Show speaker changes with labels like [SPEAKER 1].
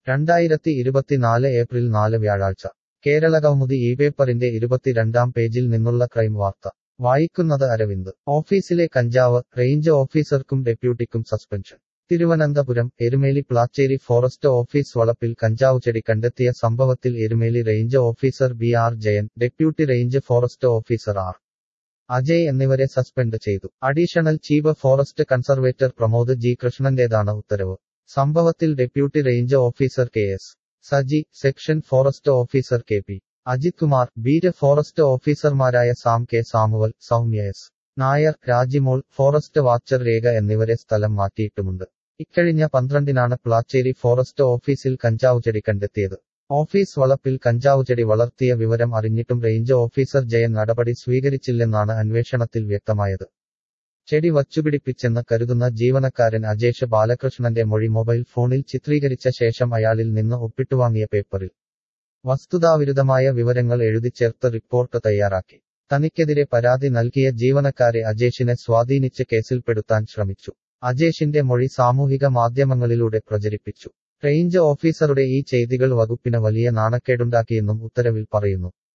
[SPEAKER 1] രണ്ടായിരത്തി ഇരുപത്തിനാല് ഏപ്രിൽ നാല് വ്യാഴാഴ്ച കേരളകൗമുദി ഈ പേപ്പറിന്റെ ഇരുപത്തിരണ്ടാം പേജിൽ നിന്നുള്ള ക്രൈം വാർത്ത വായിക്കുന്നത് അരവിന്ദ് ഓഫീസിലെ കഞ്ചാവ് റേഞ്ച് ഓഫീസർക്കും ഡെപ്യൂട്ടിക്കും suspension Thiruvananthapuram Erumeli Placherry forest office വളപ്പിൽ കഞ്ചാവ് ചെടി കണ്ടെത്തിയ സംഭവത്തിൽ Erumeli range officer B R Jayan deputy range forest officer R Ajay എന്നിവരെ സസ്പെൻഡ് ചെയ്തു additional chief forest conservator Pramod G കൃഷ്ണന്റേതാണ് ഉത്തരവ് സംഭവത്തിൽ deputy range officer K S Saji section forest officer K P Ajith Kumar beat forest ഓഫീസർമാരായ Sam K Samuel Soumya S Nair Rajimol forest watcher Rekha എന്നിവരെ സ്ഥലം മാറ്റിയിട്ടുമുണ്ട് ഇക്കഴിഞ്ഞ പന്ത്രണ്ടിനാണ് Plachery forest ഓഫീസിൽ കഞ്ചാവ് ചെടി കണ്ടെത്തിയത് ഓഫീസ് വളപ്പിൽ കഞ്ചാവ് ചെടി വളർത്തിയ വിവരം അറിഞ്ഞിട്ടും റേഞ്ച് ഓഫീസർ ജയൻ നടപടി സ്വീകരിച്ചില്ലെന്നാണ് അന്വേഷണത്തിൽ വ്യക്തമായത് ചെടി വച്ചുപിടിപ്പിച്ചെന്ന് കരുതുന്ന ജീവനക്കാരൻ അജേഷ് ബാലകൃഷ്ണന്റെ മൊഴി മൊബൈൽ ഫോണിൽ ചിത്രീകരിച്ച ശേഷം അയാളിൽ നിന്ന് ഒപ്പിട്ടുവാങ്ങിയ പേപ്പറിൽ വസ്തുതാവിരുദ്ധമായ വിവരങ്ങൾ എഴുതിച്ചേർത്ത് റിപ്പോർട്ട് തയ്യാറാക്കി തനിക്കെതിരെ പരാതി നൽകിയ ജീവനക്കാരെ അജേഷിനെ സ്വാധീനിച്ച് കേസിൽപ്പെടുത്താൻ ശ്രമിച്ചു അജേഷിന്റെ മൊഴി സാമൂഹിക മാധ്യമങ്ങളിലൂടെ പ്രചരിപ്പിച്ചു റേഞ്ച് ഓഫീസറുടെ ഈ ചെയ്തികൾ വകുപ്പിന് വലിയ നാണക്കേടുണ്ടാക്കിയെന്നും ഉത്തരവിൽ പറയുന്നു